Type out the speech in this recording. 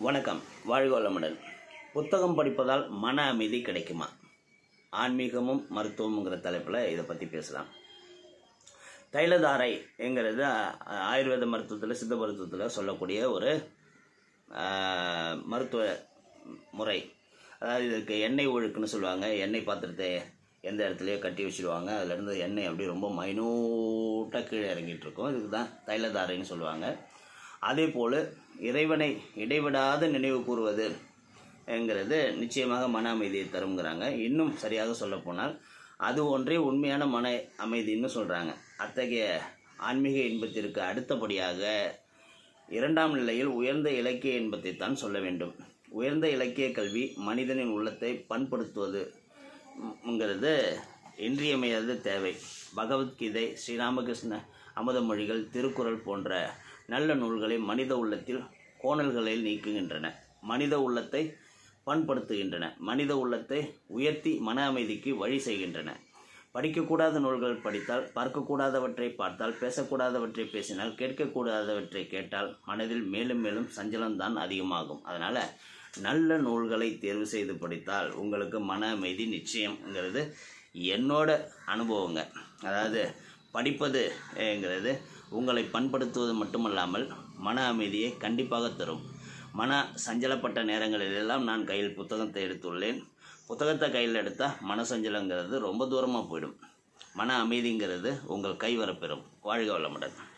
வணக்கம் வாழ்க வளமுடன் புத்தகம் படிப்பதால் மன அமைதி கிடைக்குமா ஆன்மீகமும் மருத்துவம்ங்கிற தலைப்பில் இதை பற்றி பேசலாம் தைலதாரைங்கிறது அ- ஆயுர்வேத மருத்துவத்தில் சித்த மருத்துவத்தில் சொல்லக்கூடிய ஒரு ஆ, மருத்துவ முறை அதாவது இதுக்கு எண்ணெய் ஒழுக்குன்னு சொல்லுவாங்க எண்ணெய் பாத்திரத்தை எந்த இடத்துலையோ கட்டி வச்சுருவாங்க அதுலேருந்து எண்ணெய் அப்படியே ரொம்ப மைனூட்டாக கீழே இறங்கிட்டு இருக்கும் இதுக்கு தான் தைலதாரைன்னு சொல்லுவாங்க அதே போல் இறைவனை இடைவிடாத நினைவு கூறுவது என்கிறது நிச்சயமாக மன அமைதியை தருங்கிறாங்க இன்னும் சரியாக சொல்லப்போனால் அது ஒன்றே உண்மையான மன அமைதின்னு சொல்கிறாங்க அத்தகைய ஆன்மீக இன்பத்திற்கு அடுத்தபடியாக இரண்டாம் நிலையில் உயர்ந்த இலக்கிய இன்பத்தை தான் சொல்ல வேண்டும் உயர்ந்த இலக்கிய கல்வி மனிதனின் உள்ளத்தை பண்படுத்துவது ங்கிறது இன்றியமையாத தேவை பகவத்கீதை ஸ்ரீராமகிருஷ்ண அமுதமொழிகள் திருக்குறள் போன்ற நல்ல நூல்களை மனித உள்ளத்தில் கோணல்களை நீக்குகின்றன மனித உள்ளத்தை பண்படுத்துகின்றன மனித உள்ளத்தை உயர்த்தி மன அமைதிக்கு வழி செய்கின்றன படிக்கக்கூடாத நூல்கள் படித்தால் பார்க்கக்கூடாதவற்றை பார்த்தால் பேசக்கூடாதவற்றை பேசினால் கேட்கக்கூடாதவற்றை கேட்டால் மனதில் மேலும் மேலும் சஞ்சலம்தான் அதிகமாகும் அதனால் நல்ல நூல்களை தேர்வு செய்து படித்தால் உங்களுக்கு மன அமைதி நிச்சயம்ங்கிறது என்னோட அனுபவங்க அதாவது படிப்பதுங்கிறது உங்களை பண்படுத்துவது மட்டுமல்லாமல் மன அமைதியை கண்டிப்பாக தரும் மன சஞ்சலப்பட்ட நேரங்களிலெல்லாம் நான் கையில் புத்தகத்தை எடுத்துள்ளேன் புத்தகத்தை கையில் எடுத்தால் மன சஞ்சலங்கிறது ரொம்ப தூரமாக போயிடும் மன அமைதிங்கிறது உங்கள் கைவரப்பெறும் வாழ்க வளமுடன்